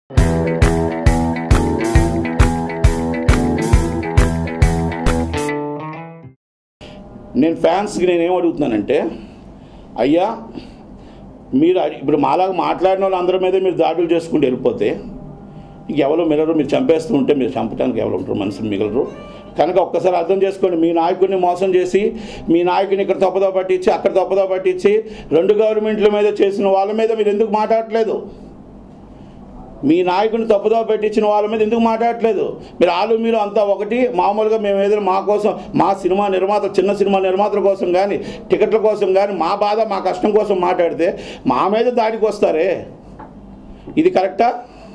నేను ఫ్యాన్స్కి నేను ఏం అడుగుతున్నానంటే అయ్యా మీరు అడి- ఇప్పుడు మాలాగా మాట్లాడిన వాళ్ళు అందరి మీద మీరు దాడులు చేసుకుంటూ వెళ్ళిపోతే ఇంక ఎవరో మిగలరు మీరు చంపేస్తూ ఉంటే మీరు చంపడానికి ఎవరు ఉంటారు మనుషులు మిగలరు కనుక ఒక్కసారి అర్థం చేసుకోండి మీ నాయకుడిని మోసం చేసి మీ నాయకుడిని ఇక్కడ తప్పుదో పట్టించి అక్కడ తప్పుదో పట్టించి రెండు గవర్నమెంట్ల మీద చేసిన వాళ్ళ మీద మీరు ఎందుకు మాట్లాడట్లేదు మీ నాయకుని తప్పుదో పెట్టించిన వాళ్ళ మీద ఎందుకు మాట్లాడట్లేదు మీరు ఆలు మీరు అంతా ఒకటి మామూలుగా మేము ఏదైనా మా కోసం మా సినిమా నిర్మాత చిన్న సినిమా నిర్మాతల కోసం కానీ టికెట్ల కోసం కానీ మా బాధ మా కష్టం కోసం మాట్లాడితే మా మీద దాడికి వస్తారే ఇది కరెక్టా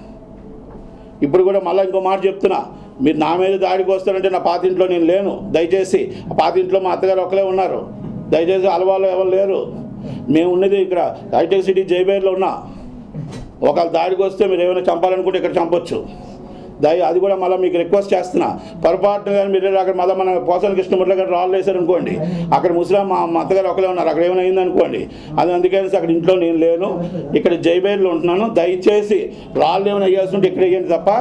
ఇప్పుడు కూడా మళ్ళీ ఇంకో మాట చెప్తున్నా మీరు నా మీద దాడికి వస్తారంటే నా పాతింట్లో నేను లేను దయచేసి ఆ పాతింట్లో మా అత్తగారు ఒకలే ఉన్నారు దయచేసి అలవాళ్ళు ఎవరు లేరు మేము ఉన్నది ఇక్కడ హైటెక్ సిటీ జైబేర్లో ఉన్నా ఒకవేళ దాడికి వస్తే మీరు ఏమైనా చంపాలనుకుంటే ఇక్కడ చంపొచ్చు దయ అది కూడా మళ్ళీ మీకు రిక్వెస్ట్ చేస్తున్నా పొరపాటున కానీ మీరు అక్కడ మళ్ళీ మన పోసల కృష్ణమూర్తి గారు రాళ్ళు వేశారు అనుకోండి అక్కడ ముస్లిం మా మా అత్తగారు ఒకలే ఉన్నారు అక్కడ ఏమైనా అయింది అనుకోండి అది అందుకని అక్కడ ఇంట్లో నేను లేను ఇక్కడ జైబేర్లో ఉంటున్నాను దయచేసి రాళ్ళు ఏమైనా వేయాల్సి ఉంటే ఇక్కడ వేయండి తప్ప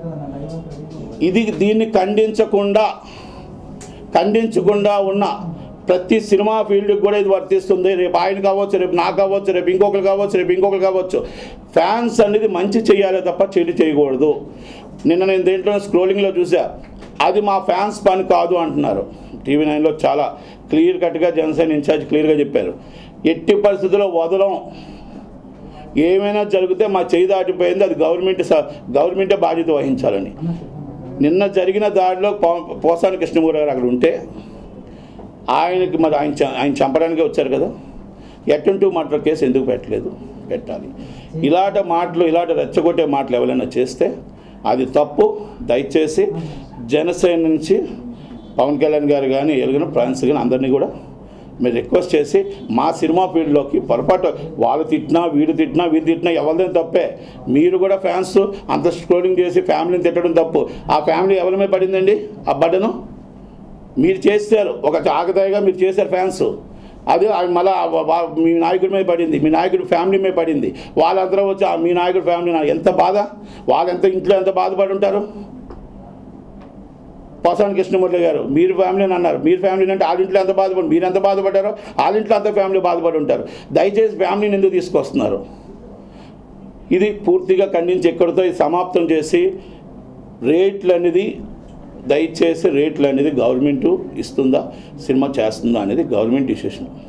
ఇది దీన్ని ఖండించకుండా ఖండించకుండా ఉన్న ప్రతి సినిమా ఫీల్డ్కి కూడా ఇది వర్తిస్తుంది రేపు ఆయన కావచ్చు రేపు నాకు కావచ్చు రేపు ఇంకొకరు కావచ్చు రేపు ఇంకొకరు కావచ్చు ఫ్యాన్స్ అనేది మంచి చేయాలి తప్ప చెడు చేయకూడదు నిన్న నేను దేంట్లో స్క్రోలింగ్లో చూసా అది మా ఫ్యాన్స్ పని కాదు అంటున్నారు టీవీ నైన్లో చాలా క్లియర్ కట్గా జనసేన ఇన్ఛార్జ్ క్లియర్గా చెప్పారు ఎట్టి పరిస్థితుల్లో వదలం ఏమైనా జరిగితే మా చేయి దాటిపోయింది అది గవర్నమెంట్ స- గవర్నమెంటే బాధ్యత వహించాలని నిన్న జరిగిన దాడిలో పో- పోసాని కృష్ణమూర్తి గారు అక్కడ ఉంటే ఆయనకి మరి ఆయన చ- ఆయన చంపడానికే వచ్చారు కదా ఎట్టంటూ మర్డర్ కేసు ఎందుకు పెట్టలేదు పెట్టాలి ఇలాంటి మాటలు ఇలాంటి రెచ్చగొట్టే మాటలు ఎవరైనా చేస్తే అది తప్పు దయచేసి జనసేన నుంచి పవన్ కళ్యాణ్ గారు కానీ ఎలుగున ఫ్రాన్స్ కానీ అందరినీ కూడా మీరు రిక్వెస్ట్ చేసి మా సినిమా ఫీల్డ్లోకి పొరపాటు వాళ్ళు తిట్టినా వీడు తిట్టినా వీడు తిట్టినా ఎవరిదేం తప్పే మీరు కూడా ఫ్యాన్స్ అంత స్క్రోలింగ్ చేసి ఫ్యామిలీని తిట్టడం తప్పు ఆ ఫ్యామిలీ ఎవరి మీద పడిందండి ఆ బడ్డను మీరు చేశారు ఒక ఆగదాయిగా మీరు చేశారు ఫ్యాన్స్ అది ఆయన మళ్ళా వా- వా- మీ నాయకుడి మీద పడింది మీ నాయకుడి ఫ్యామిలీ మీద పడింది వాళ్ళందరూ వచ్చి ఆ మీ నాయకుడి ఫ్యామిలీ నా- ఎంత బాధ వాళ్ళు ఎంత ఇంట్లో ఎంత బాధపడి ఉంటారు పోసాని కృష్ణమూర్తి గారు మీరు ఫ్యామిలీని అన్నారు మీరు ఫ్యామిలీ అంటే వాళ్ళ ఇంట్లో ఎంత బాధపడి మీరు ఎంత బాధపడ్డారో వాళ్ళ ఇంట్లో అంత ఫ్యామిలీ బాధపడి ఉంటారు దయచేసి ఫ్యామిలీని ఎందుకు తీసుకొస్తున్నారు ఇది పూర్తిగా ఖండించి ఎక్కడితో ఇది సమాప్తం చేసి రేట్లు అనేది దయచేసి రేట్లు అనేది గవర్నమెంట్ ఇస్తుందా సినిమా చేస్తుందా అనేది గవర్నమెంట్ డిసిషన్